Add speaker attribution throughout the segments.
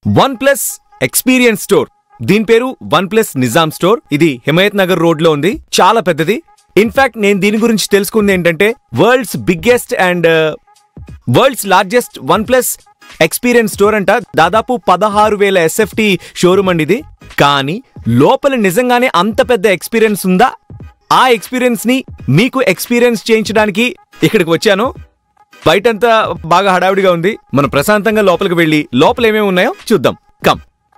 Speaker 1: One OnePlus experience store దీని పేరు one OnePlus Nizam store ఇది హిమాయత్ నగర్ రోడ్ లో ఉంది చాలా పెద్దది ఇన్ఫాక్ట్ నేను దీని గురించి తెలుసుకుంది ఏంటంటే world's biggest and world's largest OnePlus experience store అంట దాదాపు పదహారు వేల ఎస్ఎఫ్టి షోరూమ్ అండి ఇది కానీ లోపల నిజంగానే అంత పెద్ద ఎక్స్పీరియన్స్ ఉందా ఆ ఎక్స్పీరియన్స్ ని మీకు ఎక్స్పీరియన్స్ చేయించడానికి ఇక్కడికి వచ్చాను బయటంతా బాగా హడావిడిగా ఉంది మనం ప్రశాంతంగా లోపలికి వెళ్ళి లోపల ఏమేమి ఉన్నాయో చూద్దాం కమ్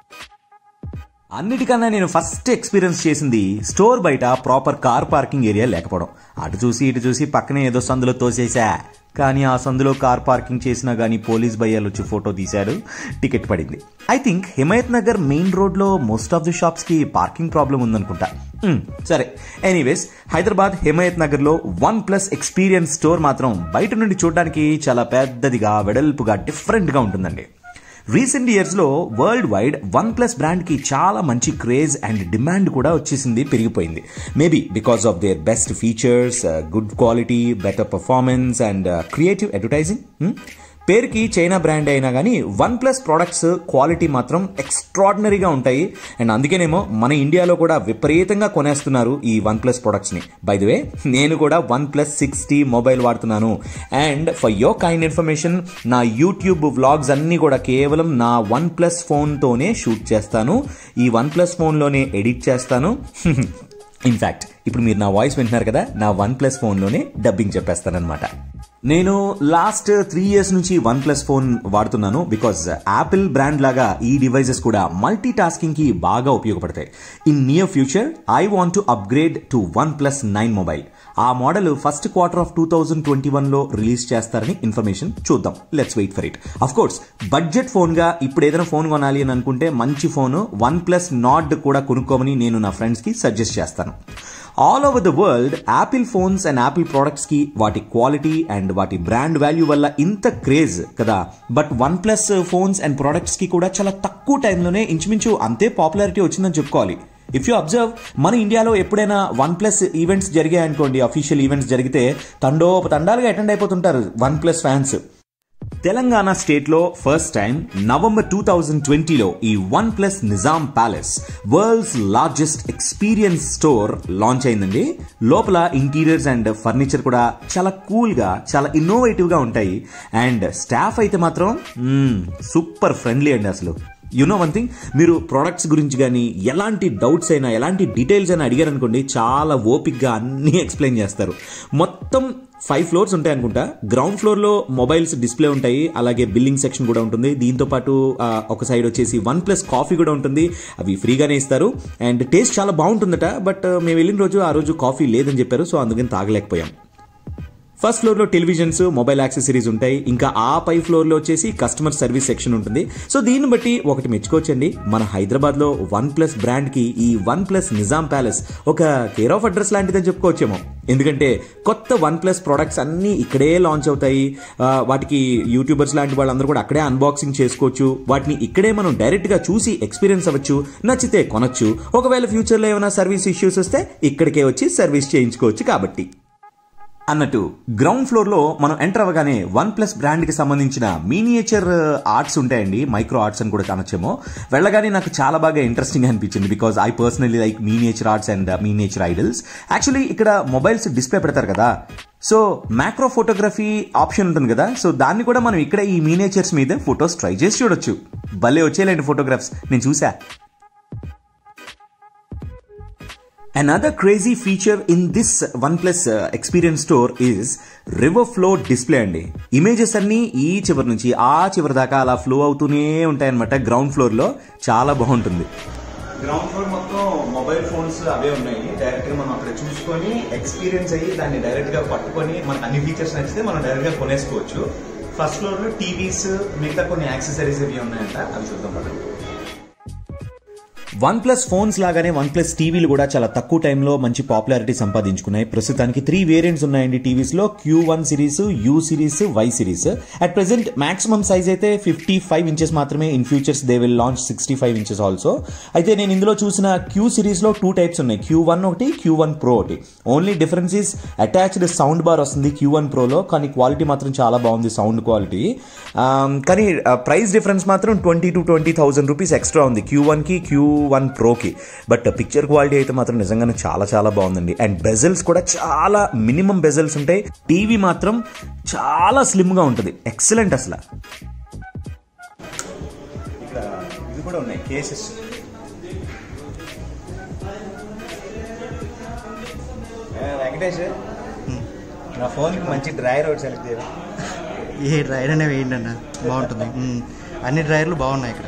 Speaker 2: అన్నిటికన్నా నేను ఫస్ట్ ఎక్స్పీరియన్స్ చేసింది స్టోర్ బయట ప్రాపర్ కార్ పార్కింగ్ ఏరియా లేకపోవడం అటు చూసి ఇటు చూసి పక్కనే ఏదో సందులో తోసేసా కానీ ఆ సందులో కార్ పార్కింగ్ చేసినా కానీ పోలీస్ భయ్యాలు వచ్చి ఫోటో తీశాడు టికెట్ పడింది I think Himayat Nagar main రోడ్లో మోస్ట్ ఆఫ్ ది షాప్స్కి పార్కింగ్ ప్రాబ్లం ఉందనుకుంటా మ్, సరే ఎనీవేస్ హైదరాబాద్ హిమాయత్ నగర్లో వన్ ప్లస్ ఎక్స్పీరియన్స్ స్టోర్ మాత్రం బయట నుండి చూడడానికి చాలా పెద్దదిగా వెడల్పుగా డిఫరెంట్గా ఉంటుందండి రీసెంట్ ఇయర్స్ లో world wide OnePlus brand కి చాలా మంచి క్రేజ్ అండ్ డిమాండ్ కూడా వచ్చేసింది పెరిగిపోయింది maybe because of their best features good quality better performance and creative advertising పేరుకి చైనా బ్రాండ్ అయినా కానీ వన్ ప్లస్ ప్రోడక్ట్స్ క్వాలిటీ మాత్రం ఎక్స్ట్రాడినరీగా ఉంటాయి అండ్ అందుకేనేమో మన ఇండియాలో కూడా విపరీతంగా కొనేస్తున్నారు ఈ వన్ ప్లస్ ప్రొడక్ట్స్ని బై ద వే నేను కూడా వన్ ప్లస్ సిక్స్టీ మొబైల్ వాడుతున్నాను and for your kind information నా యూట్యూబ్ వ్లాగ్స్ అన్నీ కూడా కేవలం నా వన్ ప్లస్ ఫోన్తోనే షూట్ చేస్తాను ఈ వన్ ప్లస్ ఫోన్లోనే ఎడిట్ చేస్తాను ఇన్ఫ్యాక్ట్ ఇప్పుడు మీరు నా వాయిస్ వింటున్నారు కదా నా వన్ ప్లస్ ఫోన్లోనే డబ్బింగ్ చెప్పేస్తానమాట నేను లాస్ట్ త్రీ ఇయర్స్ నుంచి వన్ ప్లస్ ఫోన్ వాడుతున్నాను బికాజ్ యాపిల్ బ్రాండ్ లాగా ఈ డివైజెస్ కూడా మల్టీ టాస్కింగ్ కి బాగా ఉపయోగపడతాయి in near future I want to upgrade to OnePlus nine mobile ఆ model first quarter of two thousand twenty one లో రిలీజ్ చేస్తారని ఇన్ఫర్మేషన్ చూద్దాం let's wait for it of course budget phone గా ఇప్పుడు ఏదైనా ఫోన్ కొనాలి అని అనుకుంటే మంచి ఫోన్ వన్ ప్లస్ నాట్ కూడా కొనుక్కోమని నేను నా ఫ్రెండ్స్ కి సజెస్ట్ చేస్తాను all over the world Apple phones and Apple products కి వాటి క్వాలిటీ అండ్ వాటి బ్రాండ్ వాల్యూ వల్ల ఇంత క్రేజ్ కదా but OnePlus phones and products కి కూడా చాలా తక్కువ టైంలోనే ఇంచుమించు అంతే పాపులారిటీ వచ్చిందని చెప్పుకోవాలి ఇఫ్ యూ అబ్జర్వ్ మన ఇండియాలో ఎప్పుడైనా వన్ ప్లస్ ఈవెంట్స్ జరిగాయనుకోండి అఫీషియల్ ఈవెంట్స్ జరిగితే తండో తండాలుగా అటెండ్ అయిపోతుంటారు OnePlus fans Telangana state లో first time November two thousand ట్వంటీలో ఈ OnePlus Nizam palace world's largest experience store launch అయిందండి లోపల ఇంటీరియర్స్ అండ్ ఫర్నిచర్ కూడా చాలా కూల్ గా చాలా ఇన్నోవేటివ్ గా ఉంటాయి అండ్ స్టాఫ్ అయితే మాత్రం సూపర్ ఫ్రెండ్లీ అండి అసలు యు నో వన్ థింగ్ మీరు ప్రోడక్ట్స్ గురించి కానీ ఎలాంటి డౌట్స్ అయినా ఎలాంటి డీటెయిల్స్ అయినా అడిగారనుకోండి చాలా ఓపిక్గా అన్నీ ఎక్స్ప్లెయిన్ చేస్తారు మొత్తం ఫైవ్ ఫ్లోర్స్ ఉంటాయి అనుకుంటా గ్రౌండ్ ఫ్లోర్లో మొబైల్స్ డిస్ప్లే ఉంటాయి అలాగే బిల్లింగ్ సెక్షన్ కూడా ఉంటుంది దీంతో పాటు ఆ, ఒక సైడ్ వచ్చేసి వన్ ప్లస్ కాఫీ కూడా ఉంటుంది అవి ఫ్రీగానే ఇస్తారు అండ్ టేస్ట్ చాలా బాగుంటుందట బట్ మేము వెళ్ళిన రోజు ఆ రోజు కాఫీ లేదని చెప్పారు సో అందుకని తాగలేకపోయాం ఫస్ట్ ఫ్లోర్ లో టెలివిజన్స్ మొబైల్ యాక్సెసరీస్ ఉంటాయి ఇంకా ఆ పై ఫ్లోర్ లో వచ్చేసి కస్టమర్ సర్వీస్ సెక్షన్ ఉంటుంది సో దీన్ని బట్టి ఒకటి మెచ్చుకోవచ్చండి మన హైదరాబాద్ లో వన్ ప్లస్ బ్రాండ్ కి ఈ వన్ ప్లస్ నిజాం ప్యాలెస్ ఒక కేర్ ఆఫ్ అడ్రస్ లాంటిదని చెప్పుకోవచ్చేమో ఎందుకంటే కొత్త వన్ ప్లస్ ప్రొడక్ట్స్ అన్ని ఇక్కడే లాంచ్ అవుతాయి ఆ, వాటికి యూట్యూబర్స్ లాంటి వాళ్ళందరూ కూడా అక్కడే అన్బాక్సింగ్ చేసుకోవచ్చు వాటిని ఇక్కడే మనం డైరెక్ట్ గా చూసి ఎక్స్పీరియన్స్ అవ్వచ్చు నచ్చితే కొనొచ్చు ఒకవేళ ఫ్యూచర్ లో ఏమైనా సర్వీస్ ఇష్యూస్ వస్తే ఇక్కడికే వచ్చి సర్వీస్ చేయించుకోవచ్చు కాబట్టి అన్నట్టు గ్రౌండ్ ఫ్లోర్ లో మనం ఎంటర్ అవ్వగానే వన్ ప్లస్ బ్రాండ్ కి సంబంధించిన మీనియేచర్ ఆర్ట్స్ ఉంటాయండి మైక్రో ఆర్ట్స్ అని కూడా అనొచ్చేమో వెళ్ళగానే నాకు చాలా బాగా ఇంట్రెస్టింగ్ అనిపించింది because I personally like miniature arts and miniature idols actually ఇక్కడ మొబైల్స్ డిస్ప్లే పెడతారు కదా సో మ్యాక్రో ఫోటోగ్రఫీ ఆప్షన్ ఉంటుంది కదా సో దాన్ని కూడా మనం ఇక్కడ ఈ మీనియేచర్స్ మీద ఫొటోస్ ట్రై చేసి చూడొచ్చు భలే వచ్చేలేండి ఫోటోగ్రాఫ్స్ నేను చూసా Another crazy feature in this OnePlus uh, experience store is river flow display అండి ఇమేజెస్ అన్ని ఈ చివరి నుంచి ఆ చివరి దాకా అలా ఫ్లో అవుతూనే ఉంటాయన్నమాట గ్రౌండ్ ఫ్లోర్ లో చాలా బాగుంటుంది గ్రౌండ్ ఫ్లోర్ మొత్తం మొబైల్ ఫోన్స్ అవే ఉన్నాయి డైరెక్ట్ గా మనం అక్కడ చూసుకొని ఎక్స్పీరియన్స్ అయ్యి దాన్ని డైరెక్ట్ గా పట్టుకొని మనకు అన్ని ఫీచర్స్ నచ్చితే మనం డైరెక్ట్ గా కొనేసుకోవచ్చు ఫస్ట్ ఫ్లోర్ లో టీవీస్ మిగతా కొన్ని యాక్సెసరీస్ ఇవి ఉన్నాయంట అవి చూద్దాం మనం వన్ ప్లస్ ఫోన్స్ లాగానే వన్ ప్లస్ టీవీలు కూడా చాలా తక్కువ టైంలో మంచి పాపులారిటీ సంపాదించుకున్నాయి ప్రస్తుతానికి త్రీ వేరియంట్స్ ఉన్నాయండి టీవీస్ లో Q one series U series Y series at present maximum size అయితే ఫిఫ్టీ ఫైవ్ ఇంచెస్ మాత్రమే in futures they will launch sixty five inches also అయితే నేను ఇందులో చూసిన క్యూ సిరీస్ లో టూ టైప్స్ ఉన్నాయి క్యూ వన్ ఒకటి క్యూ వన్ ప్రో ఒకటి only difference is attached sound bar వస్తుంది క్యూ వన్ ప్రోలో కానీ క్వాలిటీ మాత్రం చాలా బాగుంది సౌండ్ క్వాలిటీ కానీ ప్రైస్ డిఫరెన్స్ మాత్రం twenty to twenty thousand rupees extra ఉంది క్యూ వన్కి క్యూ వన్ ప్రోకి బట్ పిక్చర్ క్వాలిటీ అయితే మాత్రం నిజంగానే చాలా చాలా బాగుందండి అండ్ బెజల్స్ కూడా చాలా మినిమం బెజల్స్ ఉంటాయి టీవీ మాత్రం చాలా స్లిమ్గా ఉంటుంది ఎక్సలెంట్ అసలు ఇక్కడ ఇవి కూడా ఉన్నాయి కేసెస్ వెంకటేష్ నా ఫోన్కి మంచి డ్రైవర్ ఒకటి సెలెక్ట్ చేయరా
Speaker 3: ఏ డ్రైర్ అనేవి వేయండి అన్న బాగుంటుంది ఉమ్. అన్ని డ్రైర్లు బాగున్నాయి ఇక్కడ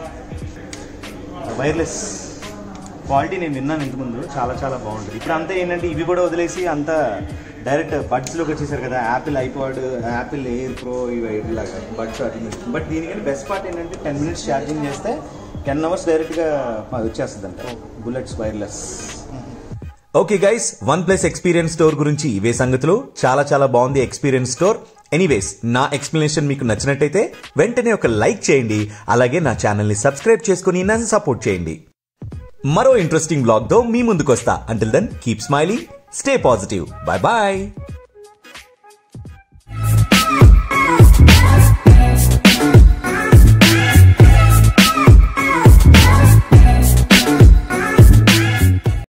Speaker 2: వైర్లెస్ క్వాలిటీ నేను విన్నాను ఇంతకుముందు చాలా చాలా బాగుంటుంది ఇప్పుడు అంతా ఏంటంటే ఇవి కూడా వదిలేసి అంతా డైరెక్ట్ బడ్స్లోకి వచ్చేసారు కదా Apple iPod Apple Air Pro ఇవి ఇలాగా బడ్స్ వాటి బట్ దీనికంటే బెస్ట్ పార్ట్ ఏంటంటే టెన్ మినిట్స్ ఛార్జింగ్ చేస్తే టెన్ అవర్స్ డైరెక్ట్గా వచ్చేస్తుంది అంట bullets wireless okay guys OnePlus experience store గురించి ఇవే సంగతులు చాలా చాలా బాగుంది ఎక్స్పీరియన్స్ స్టోర్ ఎనీవేస్ నా ఎక్స్ప్లెనేషన్ మీకు నచ్చినట్టయితే వెంటనే ఒక లైక్ చేయండి అలాగే నా ఛానల్ని సబ్స్క్రైబ్ చేసుకుని నన్ను సపోర్ట్ చేయండి మరో ఇంట్రెస్టింగ్ బ్లాగ్ తో మీ ముందుకు వస్తా until then keep smiling stay positive bye bye